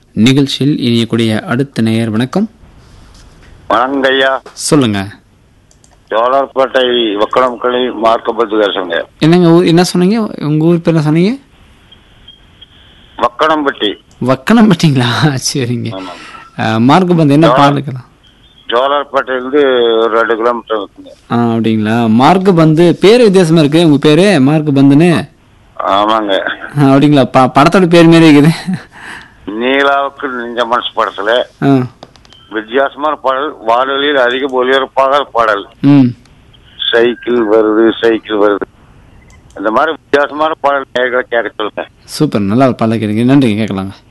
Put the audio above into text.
நிகழ்ச்சியில் இணையக்கூடிய அடுத்த நேயர் வணக்கம் வணங்கய்யா சொல்லுங்க ஜோலார்பேட்டை வக்கணம்களி மார்க்கப்பட்டு பேசுங்க என்னங்க ஊர் என்ன சொன்னீங்க உங்க ஊர் பேர் என்ன சொன்னீங்க வக்கணம்பட்டி வக்கணம்பட்டிங்களா சரிங்க ஆமாங்க அஹ், மார்க் பந்து என்ன பாடுக்கலாம் ஜோலார்பேட்டையிலிருந்து ஒரு ரெண்டு கிலோமீட்டர் இருக்குங்க ஆ அப்படிங்களா மார்க் பந்து பேர் வித்தியாசமா இருக்கு உங்க பேரு மார்க் பந்துன்னு ஆமாங்க ஆ, அப்படிங்களா ப படத்தோட பேர் மாரி இருக்குது நீலாவுக்கு நெஞ்ச மனசு படத்துல ஆ வித்தியாசமான பாடல் வானொலியில் அதிக ஒலிபரப்பாக பாடல் ம் சைக்கிள் வருது சைக்கிள் வருது இந்த மாதிரி வித்தியாசமான பாடல் நேர்களை கேட்க சொல்லுங்க சூப்பர் நல்லா பாடல கேளுங்க நன்றிங்க கேட்கலாங்க